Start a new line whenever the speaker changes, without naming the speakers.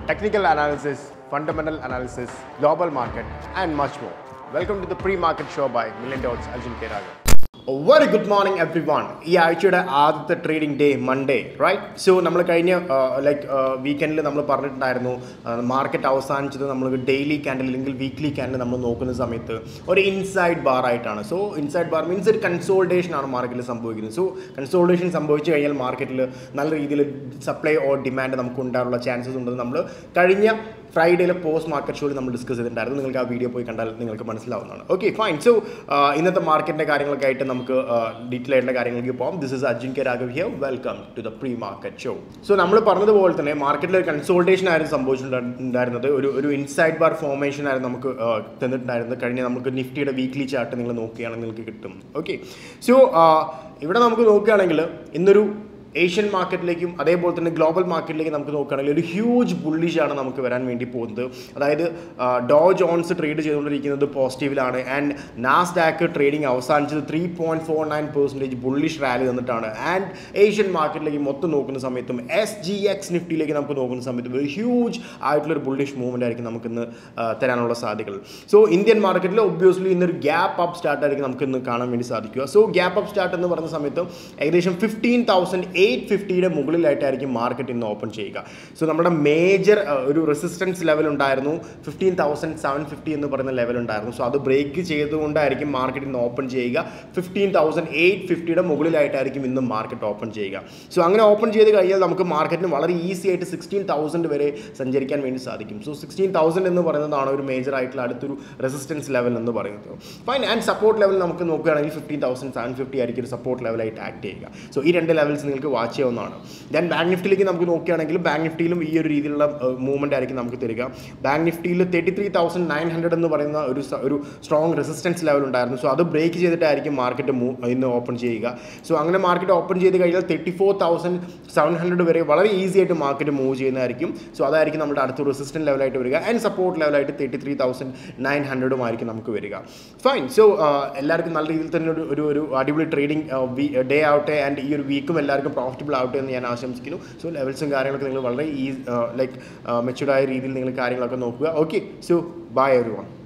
technical analysis, fundamental analysis, global market, and much more. Welcome to the pre-market show by Million Dots Arjun K. Raghav. Very good morning everyone ഈ ആഴ്ചയുടെ ആദ്യത്തെ trading day Monday right so നമ്മൾ കഴിഞ്ഞ like വീക്കെൻഡിൽ നമ്മൾ പറഞ്ഞിട്ടുണ്ടായിരുന്നു market അവസാനിച്ചത് നമ്മൾ ഡെയിലി ക്യാൻഡിൽ അല്ലെങ്കിൽ വീക്ക്ലി ക്യാൻഡിൽ നമ്മൾ നോക്കുന്ന സമയത്ത് ഒരു ഇൻസൈഡ് ബാർ ആയിട്ടാണ് സോ ഇൻസൈഡ് ബാർ മീൻസ് ഒരു കൺസോൾട്ടേഷൻ ആണ് മാർക്കറ്റിൽ സംഭവിക്കുന്നത് സോ കൺസോൾട്ടേഷൻ സംഭവിച്ചു കഴിഞ്ഞാൽ മാർക്കറ്റിൽ നല്ല രീതിയിൽ സപ്ലൈ ഓർ ഡിമാൻഡ് നമുക്ക് ഉണ്ടാകാനുള്ള ചാൻസസ് ഉണ്ടെന്ന് നമ്മൾ കഴിഞ്ഞ ഫ്രൈഡേയിലെ പോസ്റ്റ് മാർക്കറ്റ് ഷോയിൽ നമ്മൾ ഡിസ്കസ് ചെയ്തിട്ടുണ്ടായിരുന്നു നിങ്ങൾക്ക് ആ വീഡിയോ പോയി കണ്ടാൽ നിങ്ങൾക്ക് മനസ്സിലാവുന്നതാണ് ഓക്കെ ഫൈൻ സോ ഇന്നത്തെ മാർക്കറ്റിൻ്റെ കാര്യങ്ങളൊക്കെ ആയിട്ട് നമുക്ക് ഡീറ്റെയിൽ ആയിട്ടുള്ള കാര്യങ്ങളിലേക്ക് പോകാം this is Arjun K Raghav here welcome to the pre market show so നമ്മൾ പറഞ്ഞതുപോലെ തന്നെ മാർക്കറ്റിൽ ഒരു കൺസോൾട്ടേഷൻ ആയിരുന്നു സംഭവിച്ചിട്ടുണ്ടായിരുന്നത് ഒരു ഒരു ഇൻസൈഡ് ബാർ ഫോർമേഷൻ ആയിരുന്നു നമുക്ക് ആ, തന്നിട്ടുണ്ടായിരുന്നത് കഴിഞ്ഞ നമുക്ക് നിഫ്റ്റിയുടെ വീക്ക്ലി ചാർട്ട് നിങ്ങൾ നോക്കുകയാണെങ്കിൽ നിങ്ങൾക്ക് കിട്ടും ഓക്കെ സോ ഇവിടെ നമുക്ക് നോക്കുകയാണെങ്കിൽ ഇന്നൊരു ഏഷ്യൻ മാർക്കറ്റിലേക്കും അതേപോലെ തന്നെ ഗ്ലോബൽ മാർക്കറ്റിലേക്കും നമുക്ക് നോക്കുകയാണെങ്കിൽ ഒരു ഹ്യൂജ് ബുള്ളിഷാണ് നമുക്ക് വരാൻ വേണ്ടി പോകുന്നത് അതായത് ഡോ ജോൺസ് ട്രേഡ് ചെയ്തുകൊണ്ടിരിക്കുന്നത് പോസിറ്റീവിലാണ് ആൻഡ് നാസ് ഡാക്ക് ട്രേഡിംഗ് അവസാനിച്ചത് three point four nine percentage bullish rally തന്നിട്ടാണ് ആൻഡ് ഏഷ്യൻ മാർക്കറ്റിലേക്ക് മൊത്തം നോക്കുന്ന സമയത്തും എസ് ജി എക്സ് നിഫ്റ്റിയിലേക്ക് നമുക്ക് നോക്കുന്ന സമയത്തും ഒരു ഹ്യൂജ് ആയിട്ടുള്ളൊരു ബുള്ളിഷ് മൂവ്മെൻ്റ് ആയിരിക്കും നമുക്കിന്ന് ആ, തരാനുള്ള സാധ്യതകൾ സോ ഇന്ത്യൻ മാർക്കറ്റിൽ ഒബ്വിയസ്ലി ഇന്നൊരു ഗ്യാപ്പ് അപ്പ് സ്റ്റാർട്ട് ആയിരിക്കും നമുക്ക് ഇന്ന് കാണാൻ വേണ്ടി സാധിക്കുക സോ ഗ്യാപ്പ് അപ്പ് സ്റ്റാർട്ട് എന്ന് പറഞ്ഞ സമയത്ത് ഏകദേശം ഫിഫ്റ്റീൻ തൗസൻഡ് എയ്റ്റ് ഫിഫ്റ്റിയുടെ മുകളിലായിട്ടായിരിക്കും മാർക്കറ്റ് ഇന്ന് ഓപ്പൺ ചെയ്യുക സോ നമ്മുടെ മേജർ ഒരു റെസിസ്റ്റൻസ് ലെവൽ ഉണ്ടായിരുന്നു ഫിഫ്റ്റീൻ തൗസൻഡ് സെവൻ ഫിഫ്റ്റി എന്ന് പറയുന്ന ലെവൽ ഉണ്ടായിരുന്നു സോ അത് ബ്രേക്ക് ചെയ്തുകൊണ്ടായിരിക്കും മാർക്കറ്റ് ഇന്ന് ഓപ്പൺ ചെയ്യുക ഫിഫ്റ്റീൻ തൗസൻഡ് എയ്റ്റ് ഫിഫ്റ്റിയുടെ മുകളിലായിട്ടായിരിക്കും ഇന്ന് മാർക്കറ്റ് ഓപ്പൺ ചെയ്യുക സോ അങ്ങനെ ഓപ്പൺ ചെയ്ത് കഴിഞ്ഞാൽ നമുക്ക് മാർക്കറ്റിന് വളരെ ഈസി ആയിട്ട് സിക്സ്റ്റീൻ തൗസൻഡ് വരെ സഞ്ചരിക്കാൻ വേണ്ടി സാധിക്കും സോ സിക്സ്റ്റീൻ തൗസൻഡ് എന്ന് പറയുന്നതാണ് ഒരു മേജർ ആയിട്ടുള്ള അടുത്തൊരു റെസിസ്റ്റൻസ് ലെവൽ എന്ന് പറയുന്നത് ഫൈൻ ആൻഡ് സപ്പോർട്ട് ലെവൽ നമുക്ക് നോക്കുകയാണെങ്കിൽ ഫിഫ്റ്റീൻ തൗസൻഡ് സെവൻ ഫിഫ്റ്റി ആയിരിക്കും ഒരു സപ്പോർട്ട് ലെവലായിട്ട് ആക്ട് ചെയ്യുക സോ ഈ രണ്ട് ലെവൽസ് നിങ്ങൾക്ക് വാച്ച് ചെയ്യാവുന്നതാണ് ദെൻ ബാങ്ക് നിഫ്റ്റിയിലേക്ക് നമുക്ക് നോക്കുകയാണെങ്കിൽ ബാങ്ക് നിഫ്റ്റിയിലും ഈ ഒരു രീതിയിലുള്ള മൂവ്മെൻ്റ് ആയിരിക്കും നമുക്ക് തരിക ബാങ്ക് നിഫ്റ്റിയിൽ thirty three thousand nine hundred എന്ന് പറയുന്ന ഒരു സ- ഒരു സ്ട്രോങ് റെസിസ്റ്റൻസ് ലെവൽ ഉണ്ടായിരുന്നു സോ അത് ബ്രേക്ക് ചെയ്തിട്ടായിരിക്കും മാർക്കറ്റ് മൂവ് ഇന്ന് ഓപ്പൺ ചെയ്യുക സോ അങ്ങനെ മാർക്കറ്റ് ഓപ്പൺ ചെയ്ത് കഴിഞ്ഞാൽ thirty four thousand seven hundred വരെ വളരെ ഈസി ആയിട്ട് മാർക്കറ്റ് മൂവ് ചെയ്യുന്നതായിരിക്കും സോ അതായിരിക്കും നമ്മുടെ അടുത്ത റെസിസ്റ്റൻറ്റ് ലെവലായിട്ട് വരിക ആൻഡ് സപ്പോർട്ട് ലെവലായിട്ട് തേർട്ടി ത്രീ തൗസൻഡ് നയൻ ഹൺഡ്രഡും ആയിരിക്കും നമുക്ക് വരിക ഫൈൻ സോ എല്ലാവർക്കും നല്ല രീതിയിൽ തന്നെ ഒരു ഒരു ഒരു അടിപൊളി ട്രേഡിംഗ് ഡേ ആവട്ടെ ആൻഡ് ഈ ഒരു വീക്കും എല്ലാവർക്കും പ്രോഫിറ്റബിൾ ആവട്ടെ എന്ന് ഞാൻ ആശംസിക്കുന്നു സോ ലെവൽസും കാര്യങ്ങളൊക്കെ നിങ്ങൾ വളരെ ഈ ലൈക്ക് മെച്ചുവർഡ് ആയ രീതിയിൽ നിങ്ങൾ കാര്യങ്ങളൊക്കെ നോക്കുക okay so bye every one